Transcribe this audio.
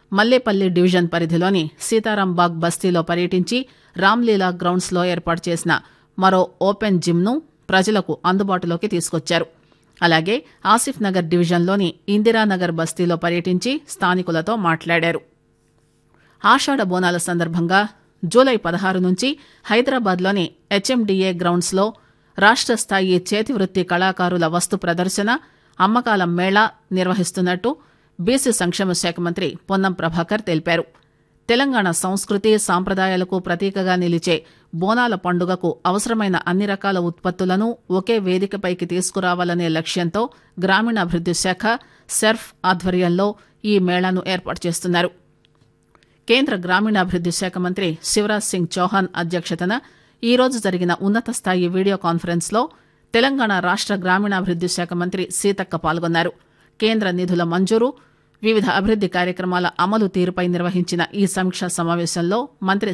Mallepally division పరిధిలోని సీతారాంబాగ్ బస్తీలో పర్యటించి రామ్లీలా గ్రౌండ్స్ లో ఏర్పాటు చేసిన మరో ఓపెన్ జిమ్ ను ప్రజలకు అందుబాటులోకి తీసుకొచ్చారు అలాగే ఆసిఫ్ నగర్ డివిజన్లోని ఇందిరానగర్ బస్తీలో పర్యటించి స్థానికులతో మాట్లాడారు ఆషాఢ బోనాల సందర్భంగా జూలై పదహారు నుంచి హైదరాబాద్లోని హెచ్ఎండిఏ గ్రౌండ్స్లో రాష్ట్ర స్థాయి చేతివృత్తి కళాకారుల వస్తు ప్రదర్శన అమ్మకాల మేళా నిర్వహిస్తున్నట్టు బీసీ సంక్షేమ శాఖ మంత్రి పొన్నం ప్రభాకర్ తెలిపారు తెలంగాణ సంస్కృతి సాంప్రదాయాలకు ప్రతీకగా నిలిచే బోనాల పండుగకు అవసరమైన అన్ని రకాల ఉత్పత్తులను ఒకే వేదికపైకి తీసుకురావాలనే లక్ష్యంతో గ్రామీణాభివృద్ది శాఖ సెర్ఫ్ ఆధ్వర్యంలో ఈ మేళాను ఏర్పాటు చేస్తున్నారు కేంద్ర గ్రామీణాభివృద్ది శాఖ మంత్రి శివరాజ్ సింగ్ చౌహాన్ అధ్యక్షతన ఈ రోజు జరిగిన ఉన్నత స్థాయి వీడియో కాన్ఫరెన్స్ లో తెలంగాణ రాష్ట గ్రామీణాభివృద్ది శాఖ మంత్రి సీతక్క పాల్గొన్నారు కేంద్ర నిధుల మంజూరు వివిధ అభివృద్ది కార్యక్రమాల అమలు తీరుపై నిర్వహించిన ఈ సమీక్షా సమావేశంలో మంత్రి